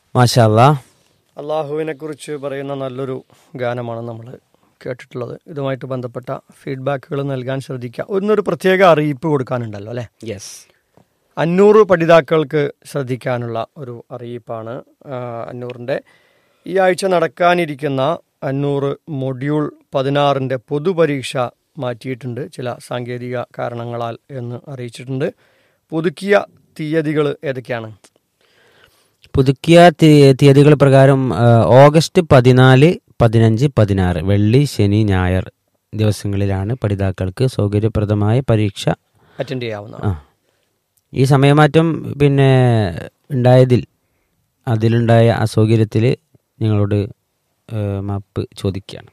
മാഷാല്ലാ അള്ളാഹുവിനെ കുറിച്ച് പറയുന്ന നല്ലൊരു ഗാനമാണ് നമ്മൾ കേട്ടിട്ടുള്ളത് ഇതുമായിട്ട് ബന്ധപ്പെട്ട ഫീഡ്ബാക്കുകൾ നൽകാൻ ശ്രദ്ധിക്കുക ഒന്നൊരു പ്രത്യേക അറിയിപ്പ് കൊടുക്കാനുണ്ടല്ലോ അല്ലേ യെസ് അഞ്ഞൂറ് പഠിതാക്കൾക്ക് ശ്രദ്ധിക്കാനുള്ള ഒരു അറിയിപ്പാണ് ആ, അഞ്ഞൂറിൻ്റെ ഈ ആഴ്ച നടക്കാനിരിക്കുന്ന അഞ്ഞൂറ് മൊഡ്യൂൾ പതിനാറിൻ്റെ പൊതുപരീക്ഷ മാറ്റിയിട്ടുണ്ട് ചില സാങ്കേതിക കാരണങ്ങളാൽ എന്ന് അറിയിച്ചിട്ടുണ്ട് പുതുക്കിയ തീയതികൾ ഏതൊക്കെയാണ് പുതുക്കിയ തീ- തീയതികൾ പ്രകാരം ആ, ഓഗസ്റ്റ് പതിനാല് പതിനഞ്ച് പതിനാറ് വെള്ളി ശനി ഞായർ ദിവസങ്ങളിലാണ് പഠിതാക്കൾക്ക് സൗകര്യപ്രദമായ പരീക്ഷ അറ്റൻഡ് ചെയ്യാവുന്നതാണ് ആ ഈ സമയമാറ്റം പിന്നെ ഉണ്ടായതിൽ അതിലുണ്ടായ അസൗകര്യത്തിൽ നിങ്ങളോട് ആ, മാപ്പ് ചോദിക്കുകയാണ്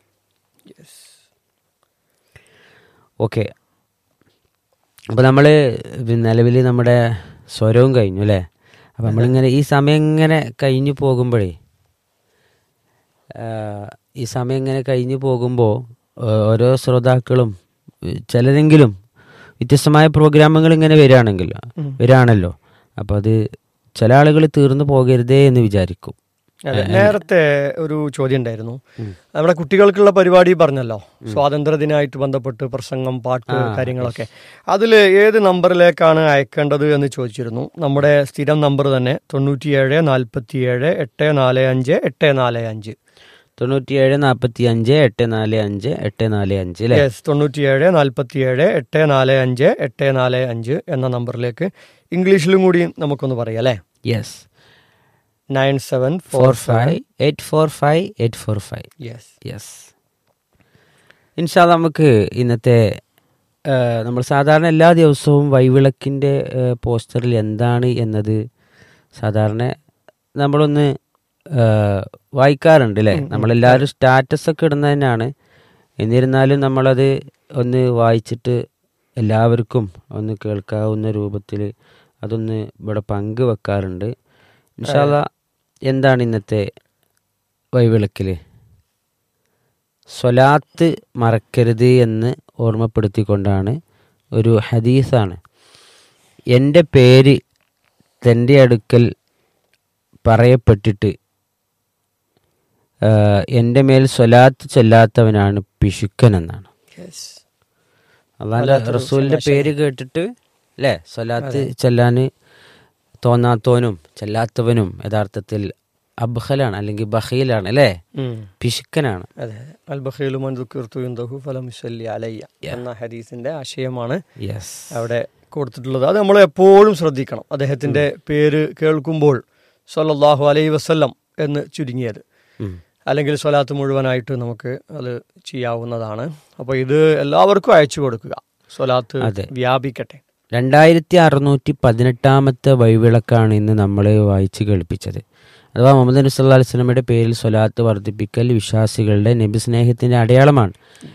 ഓക്കെ അപ്പോൾ നമ്മൾ നിലവിൽ നമ്മുടെ സ്വരവും കഴിഞ്ഞു അല്ലേ അപ്പം നമ്മളിങ്ങനെ ഈ സമയം ഇങ്ങനെ കഴിഞ്ഞു പോകുമ്പോഴേ ആ, ഈ സമയം ഇങ്ങനെ കഴിഞ്ഞു പോകുമ്പോൾ ഓരോ ശ്രോതാക്കളും ഏഹ്, ചിലരെങ്കിലും വ്യത്യസ്തമായ പ്രോഗ്രാമുകൾ ഇങ്ങനെ വരികയാണെങ്കിൽ വരികയാണല്ലോ അപ്പോൾ അത് ചില ആളുകൾ തീർന്നു പോകരുതേ എന്ന് വിചാരിക്കും അതെ നേരത്തെ ഒരു ചോദ്യം ഉണ്ടായിരുന്നു നമ്മുടെ കുട്ടികൾക്കുള്ള പരിപാടി പറഞ്ഞല്ലോ സ്വാതന്ത്ര്യദിനമായിട്ട് ബന്ധപ്പെട്ട് പ്രസംഗം പാട്ട് കാര്യങ്ങളൊക്കെ അതിൽ ഏത് നമ്പറിലേക്കാണ് അയക്കേണ്ടത് എന്ന് ചോദിച്ചിരുന്നു നമ്മുടെ സ്ഥിരം നമ്പർ തന്നെ തൊണ്ണൂറ്റിയേഴ് നാൽപ്പത്തിയേഴ് എട്ട് നാല് അഞ്ച് എട്ട് നാല് അഞ്ച് തൊണ്ണൂറ്റിയേഴ് നാൽപ്പത്തി അഞ്ച് എട്ട് നാല് അഞ്ച് എട്ട് നാല് അഞ്ച് അല്ലേ യെസ് തൊണ്ണൂറ്റിയേഴ് നാൽപ്പത്തിയേഴ് എട്ട് നാല് അഞ്ച് എട്ട് നാല് അഞ്ച് എന്ന നമ്പറിലേക്ക് ഇംഗ്ലീഷിലും കൂടി നമുക്കൊന്ന് പറയാം അല്ലേ yes nine seven four four five eight four five eight four five yes yes ഇൻഷാ നമുക്ക് ഇന്നത്തെ ആ, നമ്മൾ സാധാരണ എല്ലാ ദിവസവും വൈവിളക്കിൻ്റെ പോസ്റ്ററിൽ എന്താണ് എന്നത് സാധാരണ നമ്മളൊന്ന് ആ, വായിക്കാറുണ്ട് അല്ലേ നമ്മളെല്ലാവരും സ്റ്റാറ്റസ് ഒക്കെ ഇടുന്നത് തന്നെയാണ് എന്നിരുന്നാലും നമ്മളത് ഒന്ന് വായിച്ചിട്ട് എല്ലാവർക്കും ഒന്ന് കേൾക്കാവുന്ന രൂപത്തിൽ അതൊന്ന് ഇവിടെ പങ്കുവെക്കാറുണ്ട് ഇൻഷാല്ല എന്താണ് ഇന്നത്തെ വൈവിളക്കിൽ സ്വലാത്ത് മറക്കരുത് എന്ന് ഓർമ്മപ്പെടുത്തിക്കൊണ്ടാണ് ഒരു ഹദീസാണ് എൻ്റെ പേര് തൻ്റെ അടുക്കൽ പറയപ്പെട്ടിട്ട് ആ, എൻ്റെ മേൽ സ്വലാത്ത് ചൊല്ലാത്തവനാണ് പിശുക്കൻ എന്നാണ് യെസ് അള്ളാന്റെ റസൂലിന്റെ പേര് കേട്ടിട്ട് അല്ലേ സ്വലാത്ത് ചെല്ലാൻ തോന്നാത്തവനും ചെല്ലാത്തവനും യഥാർത്ഥത്തിൽ അബ്ഹലാണ് അല്ലെങ്കിൽ ബഹീലാണ് അല്ലേ പിശുക്കനാണ് അതെ അൽ ബഖീലു മൻ ദുക്കിർത്തു ഇൻദഹു ഫലം യുസല്ലി അലയ്യ എന്ന ഹദീസിന്റെ ആശയമാണ് യെസ് അവിടെ കൊടുത്തിട്ടുള്ളത് അത് നമ്മൾ എപ്പോഴും ശ്രദ്ധിക്കണം അദ്ദേഹത്തിന്റെ പേര് കേൾക്കുമ്പോൾ സല്ലല്ലാഹു അലൈഹി വസല്ലം എന്ന് ചുരുങ്ങിയത് അല്ലെങ്കിൽ സ്വലാത്ത് മുഴുവനായിട്ട് നമുക്ക് അത് ചെയ്യാവുന്നതാണ് അപ്പോൾ ഇത് എല്ലാവർക്കും അയച്ചു കൊടുക്കുക സ്വലാത്ത് അതെ. വ്യാപിക്കട്ടെ രണ്ടായിരത്തി അറുന്നൂറ്റി പതിനെട്ടാമത്തെ വൈവിളക്കാണ് ഇന്ന് നമ്മൾ വായിച്ച് കേൾപ്പിച്ചത് അഥവാ മുഹമ്മദ് നബി സല്ലാ അലൈഹി സ്വലമയുടെ പേരിൽ സ്വലാത്ത് വർദ്ധിപ്പിക്കൽ വിശ്വാസികളുടെ നബി സ്നേഹത്തിന്റെ അടയാളമാണ്